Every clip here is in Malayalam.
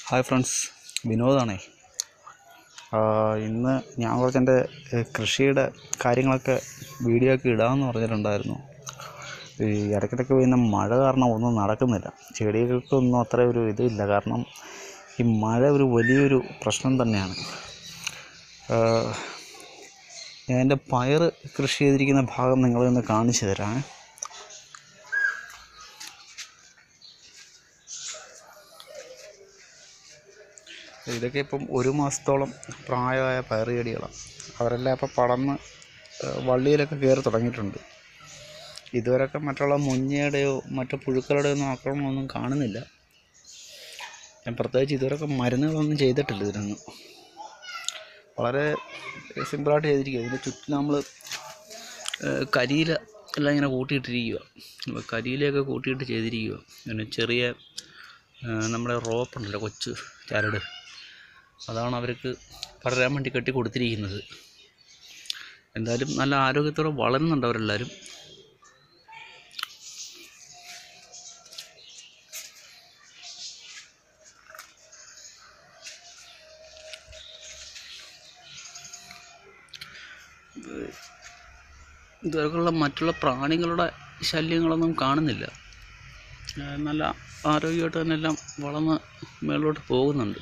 ഹായ് ഫ്രണ്ട്സ് വിനോദാണേ ആ, ഇന്ന് ഞാൻ കുറച്ച് എൻ്റെ ഏഹ്, കൃഷിയുടെ കാര്യങ്ങളൊക്കെ വീഡിയോ ഒക്കെ ഇടാമെന്ന് പറഞ്ഞിട്ടുണ്ടായിരുന്നു ഈ ഇടയ്ക്കിടയ്ക്ക് പെയ്യുന്ന മഴ കാരണം ഒന്നും നടക്കുന്നില്ല ചെടികൾക്കൊന്നും അത്ര ഒരു ഇതില്ല കാരണം ഈ മഴ ഒരു വലിയൊരു പ്രശ്നം തന്നെയാണ് ആ, ഞാൻ എൻ്റെ പയർ കൃഷി ചെയ്തിരിക്കുന്ന ഭാഗം നിങ്ങളെ ഒന്ന് കാണിച്ചു തരാം ഇതൊക്കെ ഇപ്പം ഒരു മാസത്തോളം പ്രായമായ പയർ ചെടികളാണ് അവരെല്ലാം ഇപ്പം പടന്ന് ഏഹ്, വള്ളിയിലൊക്കെ കയറി തുടങ്ങിയിട്ടുണ്ട് ഇതുവരെയൊക്കെ മറ്റുള്ള മുഞ്ഞയുടെയോ മറ്റു പുഴുക്കളുടെയോ ഒന്നും ആക്രമണമൊന്നും കാണുന്നില്ല ഞാൻ പ്രത്യേകിച്ച് ഇതുവരെയൊക്കെ മരുന്നുകളൊന്നും ചെയ്തിട്ടില്ല ഇതിനൊന്നും വളരെ സിമ്പിളായിട്ട് ചെയ്തിരിക്കുക ഇതിൻ്റെ ചുറ്റും നമ്മൾ കരിയില എല്ലാം ഇങ്ങനെ കൂട്ടിയിട്ടിരിക്കുക അപ്പോൾ കരിയിലയൊക്കെ കൂട്ടിയിട്ട് ചെയ്തിരിക്കുക പിന്നെ ചെറിയ ഏഹ്, നമ്മുടെ റോപ്പുണ്ടല്ലോ കൊച്ചു ചരട് അതാണ് അവർക്ക് പടരാൻ വേണ്ടി കെട്ടി കൊടുത്തിരിക്കുന്നത് എന്തായാലും നല്ല ആരോഗ്യത്തോടെ വളരുന്നുണ്ട് അവരെല്ലാവരും ഇതുവരെയുള്ള മറ്റുള്ള പ്രാണികളുടെ ശല്യങ്ങളൊന്നും കാണുന്നില്ല ഏഹ് നല്ല ആരോഗ്യമായിട്ട് തന്നെ എല്ലാം വളർന്ന് മേളിലോട്ട് പോകുന്നുണ്ട്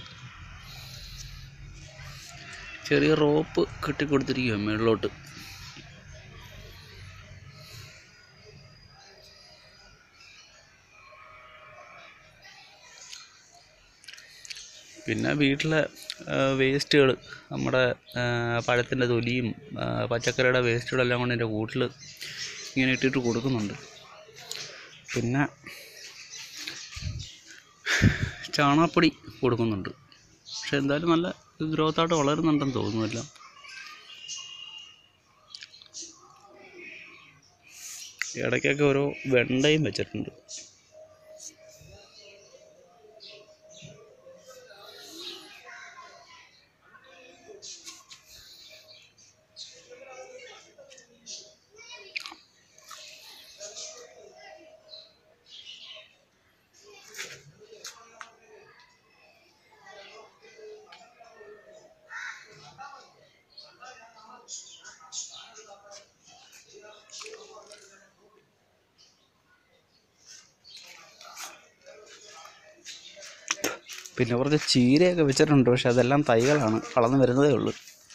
ചെറിയ റോപ്പ് കെട്ടിക്കൊടുത്തിരിക്കുക മേളിലോട്ട് പിന്നെ വീട്ടിലെ വേസ്റ്റുകൾ നമ്മുടെ പഴത്തിൻ്റെ തൊലിയും ആ, പച്ചക്കറിയുടെ വേസ്റ്റുകളെല്ലാം കൊണ്ട് എൻ്റെ കൂട്ടിൽ ഇങ്ങനെ ഇട്ടിട്ട് കൊടുക്കുന്നുണ്ട് പിന്നെ ചാണകപ്പൊടി കൊടുക്കുന്നുണ്ട് പക്ഷെ എന്തായാലും നല്ല ഗ്രോത്തായിട്ട് വളരുന്നുണ്ടെന്ന് തോന്നുന്നു എല്ലാം ഇടയ്ക്കൊക്കെ ഓരോ വെണ്ടയും വെച്ചിട്ടുണ്ട് പിന്നെ കുറച്ച് ചീരയൊക്കെ വെച്ചിട്ടുണ്ട് പക്ഷെ അതെല്ലാം തൈകളാണ് വളർന്നു വരുന്നതേ ഉള്ളൂ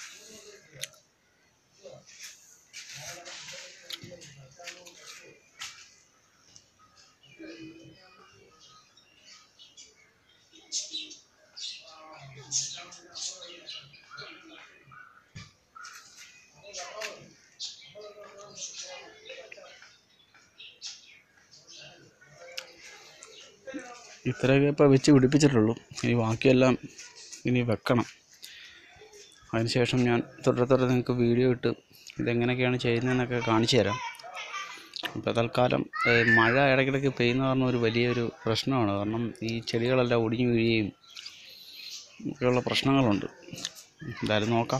ഇത്രയൊക്കെ ഇപ്പോൾ വെച്ച് പിടിപ്പിച്ചിട്ടുള്ളൂ ഇനി ബാക്കിയെല്ലാം ഇനി വെക്കണം അതിനുശേഷം ഞാൻ തുടരെ നിങ്ങൾക്ക് വീഡിയോ ഇട്ട് ഇതെങ്ങനെയൊക്കെയാണ് ചെയ്യുന്നതെന്നൊക്കെ കാണിച്ചു തരാം ഇപ്പോൾ തൽക്കാലം ഏഹ്, മഴ ഇടയ്ക്കിടയ്ക്ക് പെയ്യുന്ന കാരണം ഒരു വലിയൊരു പ്രശ്നമാണ് കാരണം ഈ ചെടികളെല്ലാം ഒടിഞ്ഞു വീഴുകയും ഒക്കെയുള്ള പ്രശ്നങ്ങളുണ്ട് എന്തായാലും നോക്കാം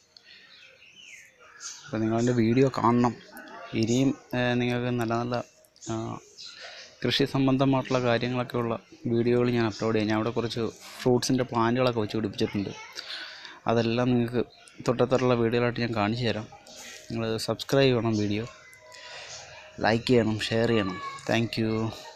അപ്പോൾ നിങ്ങളതിൻ്റെ വീഡിയോ കാണണം ഇനിയും ഏഹ്, നിങ്ങൾക്ക് നല്ല നല്ല ആ, കൃഷി സംബന്ധമായിട്ടുള്ള കാര്യങ്ങളൊക്കെ ഉള്ള വീഡിയോകൾ ഞാൻ അപ്ലോഡ് ചെയ്യാം ഞാൻ അവിടെ കുറച്ച് ഫ്രൂട്ട്സിൻ്റെ പ്ലാന്റുകളൊക്കെ വെച്ച് പിടിപ്പിച്ചിട്ടുണ്ട് അതെല്ലാം നിങ്ങൾക്ക് തൊട്ടത്തുള്ള വീഡിയോകളായിട്ട് ഞാൻ കാണിച്ചു തരാം നിങ്ങൾ സബ്സ്ക്രൈബ് ചെയ്യണം വീഡിയോ ലൈക്ക് ചെയ്യണം ഷെയർ ചെയ്യണം താങ്ക്